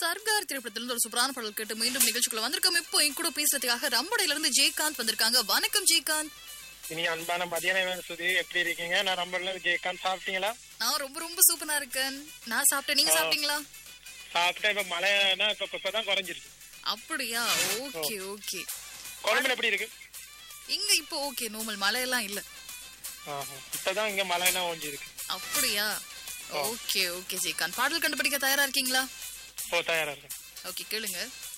சர்க்கார் திரைப்படத்திலிருந்து ஒரு சூப்பரான பாடல் கேட்டு மீண்டும் நிகழ்ச்சிக்குள்ள வந்திருக்கோம் இப்போ என் கூட பேசுறதுக்காக ரம்படையில இருந்து ஜெயகாந்த் வந்திருக்காங்க வணக்கம் ஜெயகாந்த் இனி அன்பான மதியான வேலை சுதி எப்படி இருக்கீங்க நான் ரொம்ப ஜெயகாந்த் சாப்பிட்டீங்களா நான் ரொம்ப ரொம்ப சூப்பரா இருக்கேன் நான் சாப்பிட்டேன் நீங்க சாப்பிட்டீங்களா சாப்பிட்டேன் இப்ப மழைனா இப்ப இப்பதான் குறைஞ்சிருக்கு அப்படியா ஓகே ஓகே குழம்புல எப்படி இருக்கு இங்க இப்போ ஓகே நார்மல் மழையெல்லாம் இல்ல ஆஹா. இப்பதான் இங்க மழைனா ஓஞ்சி இருக்கு அப்படியா ஓகே ஓகே ஜெயகாந்த் பாடல் கண்டுபிடிக்க தயாரா இருக்கீங்களா ஓ தயாரா இருக்கேன் ஓகே கேளுங்க